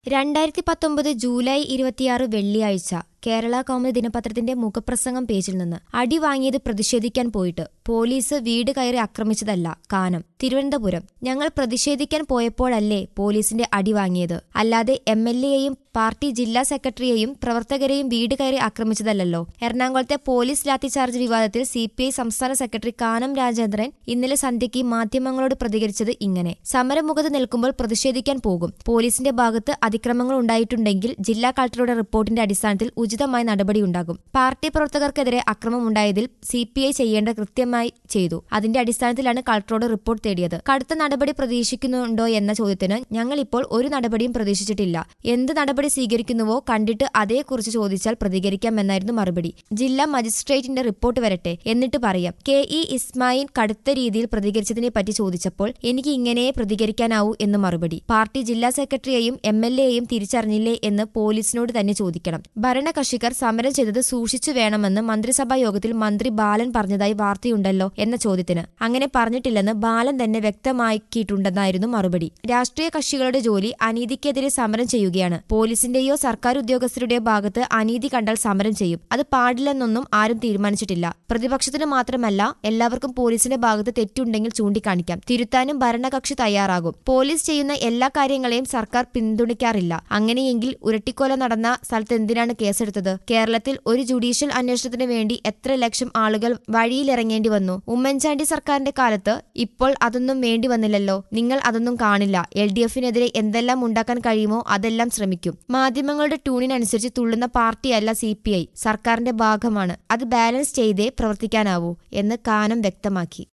രണ്ടായിരത്തി പത്തൊമ്പത് ജൂലൈ ഇരുപത്തിയാറ് വെള്ളിയാഴ്ച കേരള കൗമുദി ദിനപത്രത്തിന്റെ മുഖപ്രസംഗം പേജിൽ നിന്ന് അടി വാങ്ങിയത് പ്രതിഷേധിക്കാൻ പോയിട്ട് പോലീസ് വീട് കയറി ആക്രമിച്ചതല്ല കാനം തിരുവനന്തപുരം ഞങ്ങൾ പ്രതിഷേധിക്കാൻ പോയപ്പോഴല്ലേ പോലീസിന്റെ അടി വാങ്ങിയത് അല്ലാതെ എം എൽ എയെയും പാർട്ടി ജില്ലാ സെക്രട്ടറിയെയും പ്രവർത്തകരെയും വീട് കയറി ആക്രമിച്ചതല്ലല്ലോ എറണാകുളത്തെ പോലീസ് ലാത്തിചാർജ് വിവാദത്തിൽ സി പി ഐ സംസ്ഥാന സെക്രട്ടറി കാനം രാജേന്ദ്രൻ ഇന്നലെ സന്ധ്യയ്ക്ക് മാധ്യമങ്ങളോട് പ്രതികരിച്ചത് ഇങ്ങനെ സമരമുഖത്ത് നിൽക്കുമ്പോൾ പ്രതിഷേധിക്കാൻ പോകും പോലീസിന്റെ ഭാഗത്ത് അതിക്രമങ്ങൾ ഉണ്ടായിട്ടുണ്ടെങ്കിൽ ജില്ലാ കളക്ടറുടെ റിപ്പോർട്ടിന്റെ അടിസ്ഥാനത്തിൽ ഉചിതമായ നടപടിയുണ്ടാകും പാർട്ടി പ്രവർത്തകർക്കെതിരെ അക്രമമുണ്ടായതിൽ സി പി ഐ ചെയ്യേണ്ട കൃത്യമായി ചെയ്തു അതിന്റെ അടിസ്ഥാനത്തിലാണ് കളക്ടറോട് റിപ്പോർട്ട് തേടിയത് കടുത്ത നടപടി പ്രതീക്ഷിക്കുന്നുണ്ടോ എന്ന ചോദ്യത്തിന് ഞങ്ങൾ ഇപ്പോൾ ഒരു നടപടിയും പ്രതീക്ഷിച്ചിട്ടില്ല എന്ത് നടപടി സ്വീകരിക്കുന്നുവോ കണ്ടിട്ട് അതേക്കുറിച്ച് ചോദിച്ചാൽ പ്രതികരിക്കാമെന്നായിരുന്നു മറുപടി ജില്ലാ മജിസ്ട്രേറ്റിന്റെ റിപ്പോർട്ട് വരട്ടെ എന്നിട്ട് പറയാം കെ ഇ ഇസ്മായിൽ കടുത്ത രീതിയിൽ പ്രതികരിച്ചതിനെ പറ്റി ചോദിച്ചപ്പോൾ എനിക്ക് ഇങ്ങനെയേ പ്രതികരിക്കാനാവൂ എന്ന് മറുപടി പാർട്ടി ജില്ലാ സെക്രട്ടറിയെയും എം എൽ എയും തിരിച്ചറിഞ്ഞില്ലേ എന്ന് പോലീസിനോട് തന്നെ ചോദിക്കണം ഭരണകക്ഷിക്കാർ സമരം ചെയ്തത് സൂക്ഷിച്ചു വേണമെന്ന് മന്ത്രിസഭാ യോഗത്തിൽ മന്ത്രി ബാലൻ പറഞ്ഞതായി വാർത്തയുണ്ടല്ലോ എന്ന ചോദ്യത്തിന് അങ്ങനെ പറഞ്ഞിട്ടില്ലെന്ന് ബാലൻ തന്നെ വ്യക്തമാക്കിയിട്ടുണ്ടെന്നായിരുന്നു മറുപടി രാഷ്ട്രീയ കക്ഷികളുടെ ജോലി അനീതിക്കെതിരെ സമരം ചെയ്യുകയാണ് പോലീസിന്റെയോ സർക്കാർ ഉദ്യോഗസ്ഥരുടെയോ ഭാഗത്ത് അനീതി കണ്ടാൽ സമരം ചെയ്യും അത് പാടില്ലെന്നൊന്നും ആരും തീരുമാനിച്ചിട്ടില്ല പ്രതിപക്ഷത്തിന് മാത്രമല്ല എല്ലാവർക്കും പോലീസിന്റെ ഭാഗത്ത് തെറ്റുണ്ടെങ്കിൽ ചൂണ്ടിക്കാണിക്കാം തിരുത്താനും ഭരണകക്ഷി തയ്യാറാകും പോലീസ് ചെയ്യുന്ന എല്ലാ കാര്യങ്ങളെയും സർക്കാർ പിന്തുണയ്ക്കാറില്ല അങ്ങനെയെങ്കിൽ ഉരട്ടിക്കൊല നടന്ന സ്ഥലത്ത് എന്തിനാണ് കേസെടുത്തത് കേരളത്തിൽ ഒരു ജുഡീഷ്യൽ അന്വേഷണത്തിന് വേണ്ടി എത്ര ലക്ഷം ആളുകൾ വഴിയിലിറങ്ങേണ്ടി വന്നു ഉമ്മൻചാണ്ടി സർക്കാരിന്റെ കാലത്ത് ഇപ്പോൾ അതൊന്നും വേണ്ടി വന്നില്ലല്ലോ നിങ്ങൾ അതൊന്നും കാണില്ല എൽ ഡി എഫിനെതിരെ എന്തെല്ലാം ഉണ്ടാക്കാൻ കഴിയുമോ അതെല്ലാം ശ്രമിക്കും മാധ്യമങ്ങളുടെ ട്യൂണിനനുസരിച്ച് തുള്ളുന്ന പാർട്ടിയല്ല സി പി ഐ സർക്കാരിന്റെ ഭാഗമാണ് അത് ബാലൻസ് ചെയ്തേ പ്രവർത്തിക്കാനാവൂ എന്ന് കാനം വ്യക്തമാക്കി